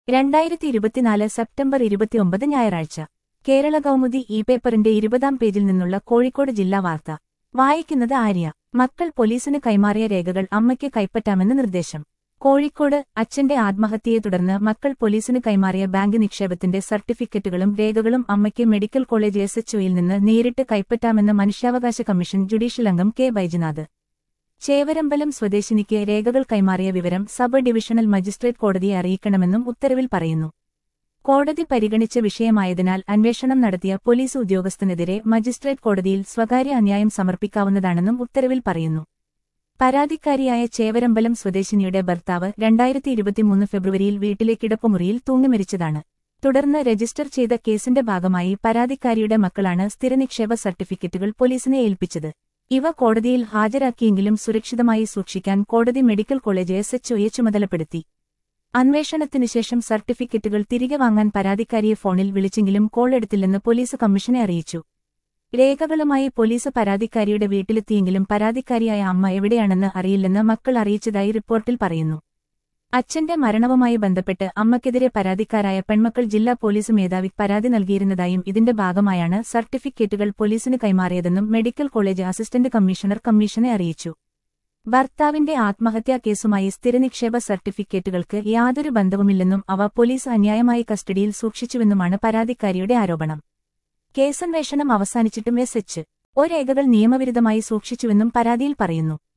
രണ്ടായിരത്തി ഇരുപത്തിനാല് സെപ്റ്റംബർ ഇരുപത്തിയൊമ്പത് ഞായറാഴ്ച കേരള കൗമുദി ഇ പേപ്പറിന്റെ ഇരുപതാം പേജിൽ നിന്നുള്ള കോഴിക്കോട് ജില്ലാ വാർത്ത വായിക്കുന്നത് ആര്യ മക്കൾ പോലീസിന് കൈമാറിയ രേഖകൾ അമ്മയ്ക്ക് കൈപ്പറ്റാമെന്ന് നിർദ്ദേശം കോഴിക്കോട് അച്ഛന്റെ ആത്മഹത്യയെ തുടർന്ന് മക്കൾ പോലീസിന് കൈമാറിയ ബാങ്ക് നിക്ഷേപത്തിന്റെ സർട്ടിഫിക്കറ്റുകളും രേഖകളും അമ്മയ്ക്ക് മെഡിക്കൽ കോളേജ് എസ് എച്ച്ഒയിൽ നിന്ന് നേരിട്ട് കൈപ്പറ്റാമെന്ന് മനുഷ്യാവകാശ കമ്മീഷൻ ജുഡീഷ്യൽ അംഗം കെ ബൈജനാഥ് ചേവരമ്പലം സ്വദേശിനിക്ക് രേഖകൾ കൈമാറിയ വിവരം സബ് ഡിവിഷണൽ മജിസ്ട്രേറ്റ് കോടതിയെ അറിയിക്കണമെന്നും ഉത്തരവിൽ പറയുന്നു കോടതി പരിഗണിച്ച വിഷയമായതിനാൽ അന്വേഷണം നടത്തിയ പോലീസ് ഉദ്യോഗസ്ഥനെതിരെ മജിസ്ട്രേറ്റ് കോടതിയിൽ സ്വകാര്യ അന്യായം സമർപ്പിക്കാവുന്നതാണെന്നും ഉത്തരവിൽ പറയുന്നു പരാതിക്കാരിയായ ചേവരമ്പലം സ്വദേശിനിയുടെ ഭർത്താവ് രണ്ടായിരത്തി ഇരുപത്തിമൂന്ന് ഫെബ്രുവരിയിൽ വീട്ടിലെ കിടപ്പുമുറിയിൽ തൂങ്ങിമരിച്ചതാണ് തുടർന്ന് രജിസ്റ്റർ ചെയ്ത കേസിന്റെ ഭാഗമായി പരാതിക്കാരിയുടെ മക്കളാണ് സ്ഥിരനിക്ഷേപ സർട്ടിഫിക്കറ്റുകൾ പോലീസിനെ ഏൽപ്പിച്ചത് ഇവ കോടതിയിൽ ഹാജരാക്കിയെങ്കിലും സുരക്ഷിതമായി സൂക്ഷിക്കാൻ കോടതി മെഡിക്കൽ കോളേജ് എസ് എച്ച്ഒയെ ചുമതലപ്പെടുത്തി അന്വേഷണത്തിനുശേഷം സർട്ടിഫിക്കറ്റുകൾ തിരികെ വാങ്ങാൻ പരാതിക്കാരിയെ ഫോണിൽ വിളിച്ചെങ്കിലും കോൾ എടുത്തില്ലെന്ന് പോലീസ് കമ്മീഷനെ അറിയിച്ചു രേഖകളുമായി പോലീസ് പരാതിക്കാരിയുടെ വീട്ടിലെത്തിയെങ്കിലും പരാതിക്കാരിയായ അമ്മ എവിടെയാണെന്ന് അറിയില്ലെന്ന് മക്കൾ അറിയിച്ചതായി റിപ്പോർട്ടിൽ പറയുന്നു അച്ഛന്റെ മരണവുമായി ബന്ധപ്പെട്ട് അമ്മയ്ക്കെതിരെ പരാതിക്കാരായ പെൺമക്കൾ ജില്ലാ പോലീസ് മേധാവി പരാതി നൽകിയിരുന്നതായും ഇതിന്റെ ഭാഗമായാണ് സർട്ടിഫിക്കറ്റുകൾ പോലീസിന് കൈമാറിയതെന്നും മെഡിക്കൽ കോളേജ് അസിസ്റ്റന്റ് കമ്മീഷണർ കമ്മീഷനെ അറിയിച്ചു ഭർത്താവിന്റെ ആത്മഹത്യാ കേസുമായി സ്ഥിരനിക്ഷേപ സർട്ടിഫിക്കറ്റുകൾക്ക് യാതൊരു ബന്ധവുമില്ലെന്നും അവ പോലീസ് അന്യായമായി കസ്റ്റഡിയിൽ സൂക്ഷിച്ചുവെന്നുമാണ് പരാതിക്കാരിയുടെ ആരോപണം കേസന്വേഷണം അവസാനിച്ചിട്ടും എസ് എച്ച് ഒ രേഖകൾ നിയമവിരുദ്ധമായി സൂക്ഷിച്ചുവെന്നും പരാതിയിൽ പറയുന്നു